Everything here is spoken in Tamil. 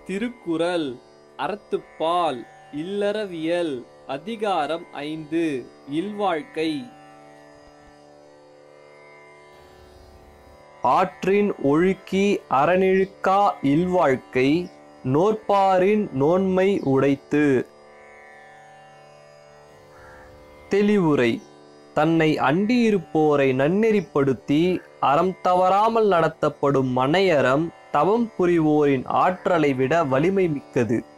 திருக்குறள் அறத்துப்பால் இல்லறவியல் அதிகாரம் ஐந்து இல்வாழ்க்கை ஆற்றின் ஒழுக்கி அறனிழுக்கா இல்வாழ்க்கை நோற்பாரின் நோன்மை உடைத்து தெளிவுரை தன்னை அண்டியிருப்போரை நன்னெறிப்படுத்தி அறம் தவறாமல் நடத்தப்படும் மனையறம் தவம் புரிவோரின் ஆற்றலை விட வலிமை மிக்கது